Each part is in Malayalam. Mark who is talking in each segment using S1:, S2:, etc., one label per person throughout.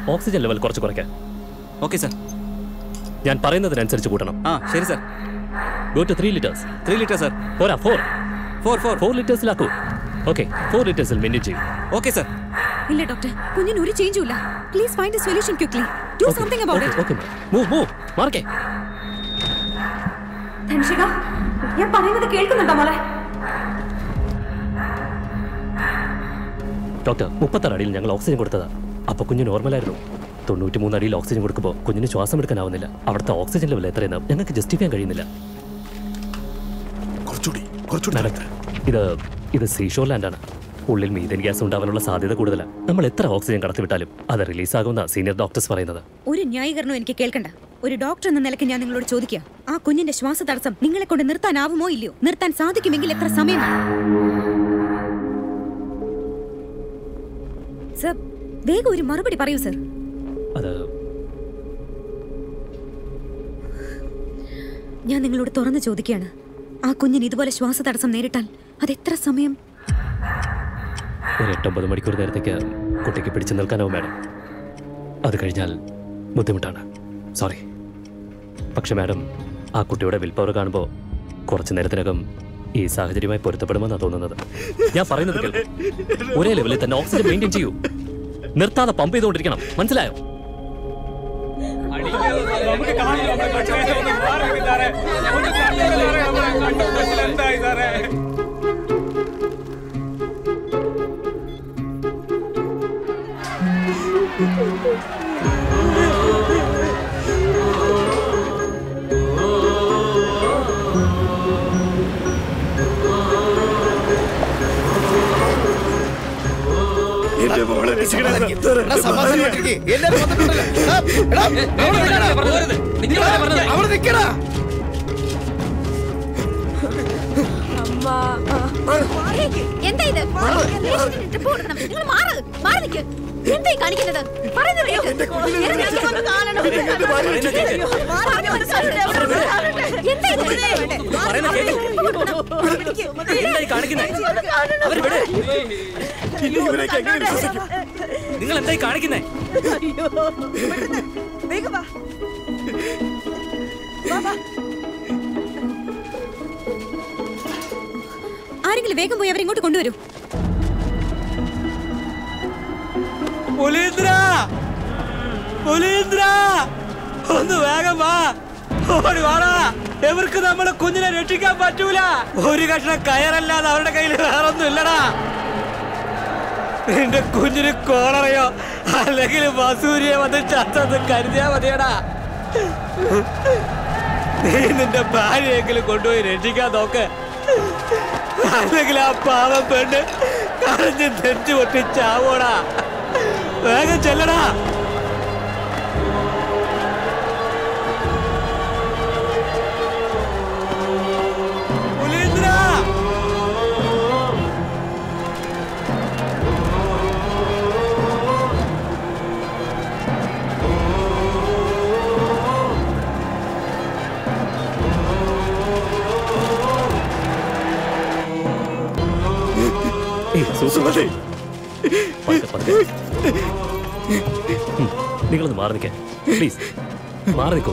S1: ഓക്സിജൻ ലെവൽ കുറച്ച് കുറയ്ക്കാൻ
S2: ഓക്കെ സാർ
S1: ഞാൻ പറയുന്നതിനനുസരിച്ച് കൂട്ടണം
S2: ആ ശരി sir
S1: go to three litres
S2: three litre sir
S1: പോരാ ഫോർ
S2: ഫോർ ഫോർ
S1: ഫോർ ലിറ്റേഴ്സിലാക്കൂ ഓക്കെ ഫോർ ലിറ്റേഴ്സിൽ മെയിൻറ്റെയിൻ ചെയ്യും
S2: ഓക്കെ സാർ
S3: ഇല്ല ഡോക്ടർ കുഞ്ഞിന് ഒരു ചേഞ്ചും ഇല്ല please find a solution quickly do something about it
S1: okay move move മാർക്കേ
S3: ധനുഷിക ഞാൻ പറയുന്നത് കേൾക്കുന്നുണ്ടോ മോളെ
S1: ഡോക്ടർ മുപ്പത്താറ് അടിയിൽ ഞങ്ങൾ ഓക്സിജൻ കൊടുത്തതാ അപ്പൊ കുഞ്ഞ് നോർമലായിരുന്നു തൊണ്ണൂറ്റി മൂന്ന് അടിയിൽ ഓക്സിജൻ കൊടുക്കുമ്പോൾ കുഞ്ഞിന് ശ്വാസം എടുക്കാനാവുന്നില്ല അവിടുത്തെ ഓക്സിജൻ ലെവൽ എത്രയെന്ന് ഞങ്ങൾക്ക് ജസ്റ്റിഫൈ ചെയ്യാൻ കഴിയുന്നില്ല
S4: കുറച്ചുകൂടി കുറച്ചുകൂടി
S1: മാഡം ഇത് ഇത് സീഷോർ ലാൻഡാണ് ഉള്ളിൽ മീഥൻ ഗ്യാസ് ഉണ്ടാവാനുള്ള സാധ്യത കൂടുതലാണ് നമ്മൾ എത്ര ഓക്സിജൻ കടത്തിവിട്ടാലും അത് റിലീസാകുന്ന സീനിയർ ഡോക്ടേഴ്സ് പറയുന്നത്
S3: ഒരു ന്യായീകരണവും എനിക്ക് കേൾക്കണ്ട ഒരു ഡോക്ടർ എന്ന നിലയ്ക്ക് ഞാൻ നിങ്ങളോട് ചോദിക്കുക ആ കുഞ്ഞിന്റെ ശ്വാസ തടസ്സം നിങ്ങളെ കൊണ്ട് നിർത്താനാവുമോ ഇല്ലയോ നിർത്താൻ സാധിക്കുമെങ്കിൽ എത്ര സമയം സർ വേഗം ഒരു മറുപടി പറയൂ സർ
S1: അത്
S3: ഞാൻ നിങ്ങളോട് തുറന്ന് ചോദിക്കുകയാണ് ആ കുഞ്ഞിന് ഇതുപോലെ ശ്വാസ തടസ്സം നേരിട്ടാൽ അത് എത്ര സമയം
S1: ഒരു എട്ടൊമ്പത് മണിക്കൂർ നേരത്തേക്ക് കുട്ടിക്ക് പിടിച്ചു നിൽക്കാനാവും മാഡം അത് കഴിഞ്ഞാൽ ബുദ്ധിമുട്ടാണ് സോറി പക്ഷെ മാഡം ആ കുട്ടിയുടെ വിൽ പവർ കാണുമ്പോൾ കുറച്ചു നേരത്തിനകം ഈ സാഹചര്യമായി പൊരുത്തപ്പെടുമെന്നാണ് തോന്നുന്നത് ഞാൻ പറയുന്നത് കേൾക്കും ഒരേ ലെവലിൽ തന്നെ ഓക്സിജൻ മെയിൻറ്റെയിൻ ചെയ്യൂ നിർത്താതെ പമ്പ് ചെയ്തുകൊണ്ടിരിക്കണം മനസ്സിലായോ
S4: എന്റെ മോളെ
S5: എടാ, സമാധാനമായിട്ടിരിക്ക്. എല്ലാവരും വന്നിട്ടുണ്ടല്ലോ. എടാ, എടാ, അവിടെ നിക്കടാ. അവിടെ നിക്കടാ.
S3: എന്താ ഇത് ട്രിപ്പ് കൊടുക്കണം നിങ്ങൾ മാറ് മാറി നിൽക്ക് എന്തായി കാണിക്കുന്നത് പറയുന്നത് കേൾക്ക്. എനിക്ക് ഒന്ന് കാണണം. പറഞ്ഞു മനസ്സിലാക്കട്ടെ. എന്താ ഇത്?
S1: പറയുന്നത് കേൾക്ക്. എന്തായി കാണിക്കുന്നേ അവര് വിട്
S4: ഇവരൊക്കെ എങ്ങനെ വിശ്വസിക്കും
S1: നിങ്ങൾ എന്തായി കാണിക്കുന്നേ
S3: ആരെങ്കിലും വേഗം പോയി അവരിങ്ങോട്ട് കൊണ്ടുവരൂ
S6: മുലീന്ദ്ര മുലീന്ദ്ര ഒന്ന് വേഗം വാ ഓടി വാടാ എവർക്ക് നമ്മളെ കുഞ്ഞിനെ രക്ഷിക്കാൻ പറ്റൂല ഒരു കഷ്ണം കയറല്ലാതെ അവരുടെ കയ്യിൽ വേറൊന്നും ഇല്ലടാ നിന്റെ കുഞ്ഞിന് കോളറയോ അല്ലെങ്കിൽ വസൂരിയെ വന്ന് ചത്തത് കരുതിയാ മതിയടാ നീ നിന്റെ ഭാര്യയെങ്കിലും കൊണ്ടുപോയി രക്ഷിക്കാൻ നോക്ക് അല്ലെങ്കിൽ ആ പാവം പെണ്ണ് കരഞ്ഞ് നെഞ്ചു പൊട്ടി ചാവോടാ വേഗം ചെല്ലടാ മുനീന്ദ്ര!
S1: ഏയ്, സൂപ്പർ.
S4: സുമതി
S1: പതുക്കെ, പതുക്കെ. ഉം, നിങ്ങളൊന്ന് മാറി നിൽക്കാൻ പ്ലീസ് മാറി നിൽക്കൂ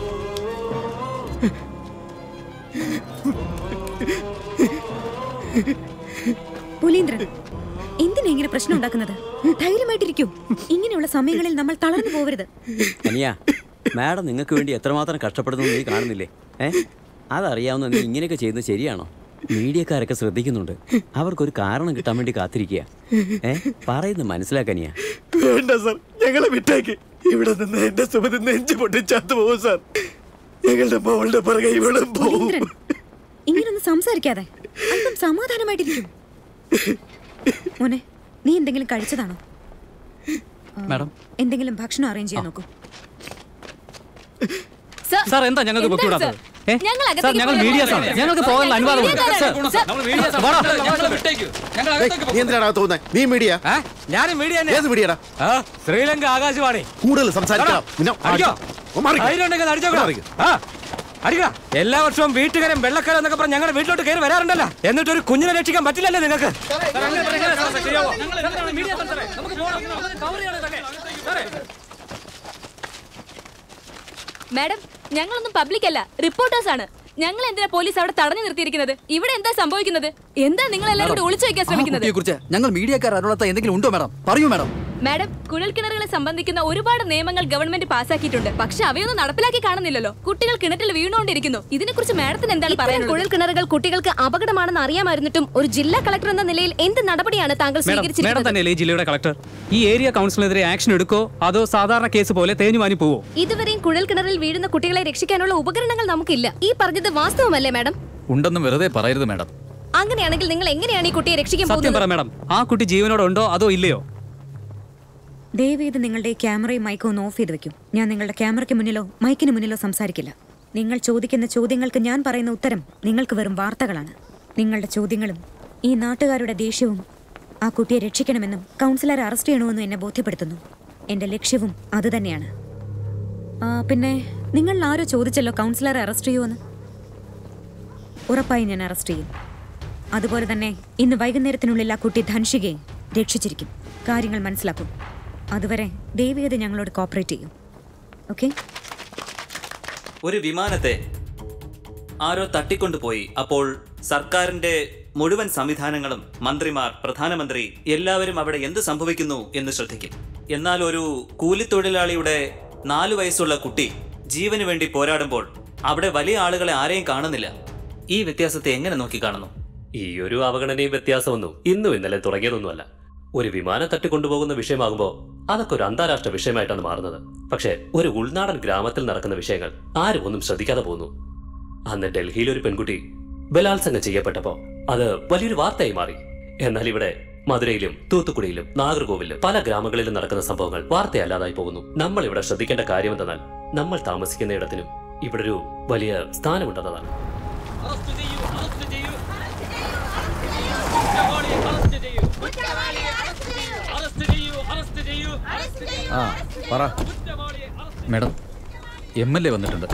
S3: പുലീന്ദ്രൻ എന്തിനാ ഇങ്ങനെ പ്രശ്നം ഉണ്ടാക്കുന്നത് ധൈര്യമായിട്ടിരിക്കൂ ഇങ്ങനെയുള്ള സമയങ്ങളിൽ നമ്മൾ തളർന്നു പോവരുത്
S7: അനിയ മാഡം നിങ്ങൾക്ക് വേണ്ടി എത്രമാത്രം കഷ്ടപ്പെടുന്നു നീ കാണുന്നില്ലേ ഏ അതറിയാവുന്ന നീ ഇങ്ങനെയൊക്കെ ചെയ്യുന്നത് ശരിയാണോ മീഡിയക്കാരൊക്കെ ശ്രദ്ധിക്കുന്നുണ്ട് അവർക്കൊരു കാരണം കിട്ടാൻ വേണ്ടി കാത്തിരിക്കുക ഏ പറയുന്നത് മനസ്സിലാക്കനിയ
S4: വേണ്ട സാർ ഞങ്ങളെ വിട്ടേക്ക് ഇവിടെ നിന്ന് എന്റെ സുമതി നെഞ്ചു പൊട്ടി ചത്തു പോകും സാർ ഞങ്ങളുടെ മോളുടെ പുറകെ ഇവളും പോവും
S3: പുലീന്ദ്രൻ ഇങ്ങനൊന്നും സംസാരിക്കാതെ അല്പം സമാധാനമായിട്ടിരിക്കും മോനെ നീ എന്തെങ്കിലും കഴിച്ചതാണോ
S2: മാഡം
S3: എന്തെങ്കിലും ഭക്ഷണം അറേഞ്ച് ചെയ്യാൻ നോക്കൂ
S2: സാർ എന്താ ഞങ്ങൾക്ക് പൊക്കിവിടാത്തത് ഏ? സാർ ഞങ്ങൾ മീഡിയാസ് ആണ് ഞങ്ങൾക്ക് പോകാനുള്ള അനുവാദമുണ്ട് സാർ
S5: നീ എന്തിനാണ് തോന്നുന്നത് നീ മീഡിയ
S6: ഞാനും മീഡിയ തന്നെ
S5: ഏത് മീഡിയടാ
S6: ആ, ശ്രീലങ്ക ആകാശവാണി
S5: കൂടുതൽ സംസാരിക്കണം നിന്നെ-
S6: അടിക്കോ
S5: ഓ, മാറിക്ക്.
S6: ധൈര്യം ഉണ്ടെങ്കിൽ അടിച്ചോക്കണം
S5: മാറിക്ക്.
S6: ആ അടിക്കടാ എല്ലാ വർഷവും വീട്ടുകാരും വെള്ളക്കാരും എന്നൊക്കെ പറഞ്ഞ് ഞങ്ങളുടെ വീട്ടിലോട്ട് കയറി വരാറുണ്ടല്ലോ എന്നിട്ട് ഒരു കുഞ്ഞിനെ രക്ഷിക്കാൻ പറ്റില്ലല്ലേ നിങ്ങൾക്ക്
S8: മാഡം ഞങ്ങളൊന്നും പബ്ലിക് അല്ല റിപ്പോർട്ടേഴ്സ് ആണ് ഞങ്ങൾ എന്തിനാ പോലീസ് അവിടെ തടഞ്ഞു നിർത്തിയിരിക്കുന്നത് ഇവിടെ എന്താ സംഭവിക്കുന്നത് എന്താ നിങ്ങൾ എല്ലാവരും കൂടി ഒളിച്ചു വെക്കാൻ ശ്രമിക്കുന്നത്
S2: കുറിച്ച് ഞങ്ങൾ മീഡിയക്കാർ അറിയാത്ത എന്തെങ്കിലും ഉണ്ടോ മാഡം പറയൂ മാഡം
S8: മാഡം കുഴൽക്കിണറുകളെ സംബന്ധിക്കുന്ന ഒരുപാട് നിയമങ്ങൾ ഗവൺമെന്റ് പാസാക്കിയിട്ടുണ്ട് പക്ഷെ അവയൊന്നും നടപ്പിലാക്കി കാണുന്നില്ലല്ലോ കുട്ടികൾ കിണറ്റിൽ വീണുകൊണ്ടിരിക്കുന്നു ഇതിനെക്കുറിച്ച് മാഡത്തിന് എന്താണ് പറയാനുള്ളത്
S9: കുഴൽക്കിണറുകൾ കുട്ടികൾക്ക് അപകടമാണെന്ന് അറിയാമായിരുന്നിട്ടും ഒരു ജില്ലാ കളക്ടർ എന്ന നിലയിൽ എന്ത് നടപടിയാണ് താങ്കൾ
S2: മാഡം മാഡം
S9: സ്വീകരിച്ചിരിക്കുന്നത്
S2: തന്നെയല്ലേ ഈ ജില്ലയുടെ കളക്ടർ ഈ ഏരിയ കൗൺസിലിനെതിരെ ആക്ഷൻ എടുക്കോ അതോ സാധാരണ കേസ് പോലെ തേഞ്ഞുമാനി പോവോ
S9: ഇതുവരെയും കുഴൽക്കിണറിൽ വീഴുന്ന കുട്ടികളെ രക്ഷിക്കാനുള്ള ഉപകരണങ്ങൾ നമുക്കില്ല ഈ പറഞ്ഞത് വാസ്തവമല്ലേ മാഡം
S10: ഉണ്ടെന്ന് വെറുതെ പറയരുത് മാഡം
S9: അങ്ങനെയാണെങ്കിൽ നിങ്ങൾ എങ്ങനെയാണ് ഈ കുട്ടിയെ രക്ഷിക്കാൻ
S2: സത്യം പറ
S9: പോകുന്നത്
S2: മാഡം ആ കുട്ടി ജീവനോടെ ഉണ്ടോ അതോ ഇല്ലയോ
S3: ദയവേത് നിങ്ങളുടെ ക്യാമറയും മൈക്കും ഒന്ന് ഓഫ് ചെയ്ത് വെക്കും ഞാൻ നിങ്ങളുടെ ക്യാമറയ്ക്ക് മുന്നിലോ മൈക്കിന് മുന്നിലോ സംസാരിക്കില്ല നിങ്ങൾ ചോദിക്കുന്ന ചോദ്യങ്ങൾക്ക് ഞാൻ പറയുന്ന ഉത്തരം നിങ്ങൾക്ക് വെറും വാർത്തകളാണ് നിങ്ങളുടെ ചോദ്യങ്ങളും ഈ നാട്ടുകാരുടെ ദേഷ്യവും ആ കുട്ടിയെ രക്ഷിക്കണമെന്നും കൗൺസിലറെ അറസ്റ്റ് ചെയ്യണമെന്നും എന്നെ ബോധ്യപ്പെടുത്തുന്നു എൻ്റെ ലക്ഷ്യവും അതുതന്നെയാണ് ആ, പിന്നെ നിങ്ങൾ ആരോ ചോദിച്ചല്ലോ കൗൺസിലറെ അറസ്റ്റ് ചെയ്യുമെന്ന് ഉറപ്പായി ഞാൻ അറസ്റ്റ് ചെയ്യും അതുപോലെ തന്നെ ഇന്ന് വൈകുന്നേരത്തിനുള്ളിൽ ആ കുട്ടി ധൻഷികയെ രക്ഷിച്ചിരിക്കും കാര്യങ്ങൾ മനസ്സിലാക്കും അതുവരെ ദയവേത് ഞങ്ങളോട് കോപ്പറേറ്റ് ചെയ്യും ഓക്കെ
S11: ഒരു വിമാനത്തെ ആരോ തട്ടിക്കൊണ്ടുപോയി അപ്പോൾ സർക്കാരിന്റെ മുഴുവൻ സംവിധാനങ്ങളും മന്ത്രിമാർ പ്രധാനമന്ത്രി എല്ലാവരും അവിടെ എന്ത് സംഭവിക്കുന്നു എന്ന് ശ്രദ്ധിക്കും എന്നാൽ ഒരു കൂലിത്തൊഴിലാളിയുടെ നാലു വയസ്സുള്ള കുട്ടി ജീവന് വേണ്ടി പോരാടുമ്പോൾ അവിടെ വലിയ ആളുകളെ ആരെയും കാണുന്നില്ല ഈ വ്യത്യാസത്തെ എങ്ങനെ നോക്കി കാണുന്നു
S1: ഈ ഒരു അവഗണനയും വ്യത്യാസമൊന്നും ഇന്നും ഇന്നലെ തുടങ്ങിയതൊന്നുമല്ല ഒരു വിമാനം തട്ടിക്കൊണ്ടുപോകുന്ന വിഷയമാകുമ്പോൾ അതൊക്കെ ഒരു അന്താരാഷ്ട്ര വിഷയമായിട്ടാണ് മാറുന്നത് പക്ഷേ ഒരു ഉൾനാടൻ ഗ്രാമത്തിൽ നടക്കുന്ന വിഷയങ്ങൾ ആരും ഒന്നും ശ്രദ്ധിക്കാതെ പോകുന്നു അന്ന് ഡൽഹിയിൽ ഒരു പെൺകുട്ടി ബലാത്സംഗം ചെയ്യപ്പെട്ടപ്പോ അത് വലിയൊരു വാർത്തയായി മാറി എന്നാൽ ഇവിടെ മധുരയിലും തൂത്തുക്കുടിയിലും നാഗർകോവിലും പല ഗ്രാമങ്ങളിലും നടക്കുന്ന സംഭവങ്ങൾ വാർത്തയല്ലാതായി പോകുന്നു നമ്മൾ ഇവിടെ ശ്രദ്ധിക്കേണ്ട കാര്യം എന്തെന്നാൽ നമ്മൾ താമസിക്കുന്ന ഇടത്തിനും ഇവിടെ ഒരു വലിയ സ്ഥാനമുണ്ടെന്നതാണ്
S10: ആ പറ മാഡം എം എൽ എ വന്നിട്ടുണ്ട്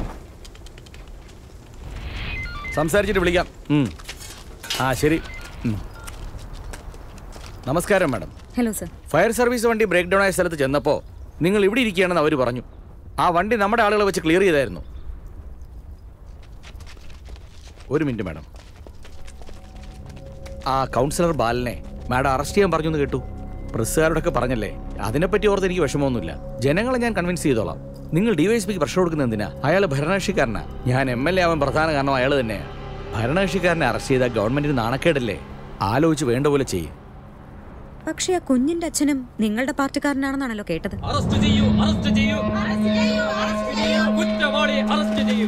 S5: സംസാരിച്ചിട്ട് വിളിക്കാം ഉം. ആ ശരി ഉം. നമസ്കാരം madam
S3: hello sir
S5: fire service വണ്ടി ബ്രേക്ക് ഡൗൺ ആയ സ്ഥലത്ത് ചെന്നപ്പോൾ നിങ്ങൾ ഇവിടെ ഇരിക്കുകയാണെന്ന് അവർ പറഞ്ഞു ആ വണ്ടി നമ്മുടെ ആളുകളെ വെച്ച് ക്ലിയർ ചെയ്തായിരുന്നു ഒരു മിനിറ്റ് മാഡം ആ കൗൺസിലർ ബാലനെ മാഡം അറസ്റ്റ് ചെയ്യാൻ പറഞ്ഞു എന്ന് കേട്ടു പ്രസ്സുകാരോടൊക്കെ പറഞ്ഞല്ലേ അതിനെപ്പറ്റി ഓർത്ത് എനിക്ക് വിഷമമൊന്നുമില്ല ജനങ്ങളെ ഞാൻ കൺവിൻസ് ചെയ്തോളാം നിങ്ങൾ ഡിവൈഎസ്പിക്ക് പ്രശ്നം കൊടുക്കുന്ന എന്തിനാ അയാൾ ഭരണകക്ഷിക്കാരനാ ഞാൻ എം എൽ എ ആവാൻ പ്രധാന കാരണം അയാൾ തന്നെയാണ് ഭരണകക്ഷിക്കാരനെ അറസ്റ്റ് ചെയ്താൽ ഗവൺമെന്റിന് നാണക്കേടല്ലേ ആലോചിച്ച് വേണ്ട പോലെ ചെയ്യും
S3: പക്ഷേ ആ കുഞ്ഞിന്റെ അച്ഛനും നിങ്ങളുടെ പാർട്ടിക്കാരനാണെന്നാണല്ലോ കേട്ടത്
S6: അറസ്റ്റ് ചെയ്യൂ അറസ്റ്റ് ചെയ്യൂ കുറ്റവാളിയെ അറസ്റ്റ് ചെയ്യൂ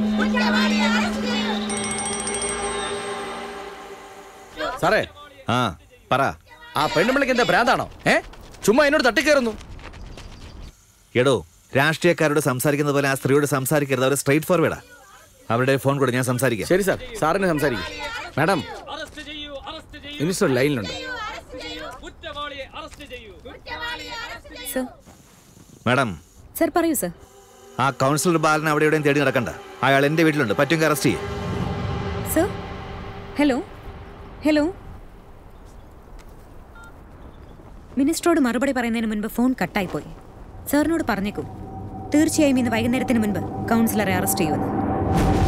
S5: സാറേ
S12: ആ പറ
S5: ആ പെണ്ണുമ്പിളിക്ക് എന്താ ഭ്രാന്താണോ ഏ ചുമ്മാ എന്നോട് തട്ടിക്കയറുന്നു
S12: എടോ രാഷ്ട്രീയക്കാരോട് സംസാരിക്കുന്നത് പോലെ ആ സ്ത്രീയോട് സംസാരിക്കരുത് അവർ സ്ട്രൈറ്റ് ഫോർവേഡാ അവരുടെ ഫോൺ കൂടെ ഞാൻ സംസാരിക്കാം
S5: ശരി സാർ സാറിന് സംസാരിക്കും മാഡം മിനിസ്റ്റർ ലൈനിലുണ്ട്
S6: കുറ്റവാളിയെ അറസ്റ്റ് ചെയ്യൂ
S3: സർ
S12: മാഡം
S3: സർ പറയൂ സർ
S12: ആ കൗൺസിലർ ബാലൻ അവിടെ എവിടെയും തേടി നടക്കണ്ട അയാൾ എന്റെ വീട്ടിലുണ്ട് പറ്റുമെങ്കിൽ അറസ്റ്റ് ചെയ്യും
S3: സർ ഹലോ ഹലോ മിനിസ്റ്ററോട് മറുപടി പറയുന്നതിന് മുൻപ് ഫോൺ കട്ടായി പോയി സാറിനോട് പറഞ്ഞേക്കൂ തീർച്ചയായും ഇന്ന് വൈകുന്നേരത്തിന് മുൻപ് കൗൺസിലറെ അറസ്റ്റ് ചെയ്യുമെന്ന്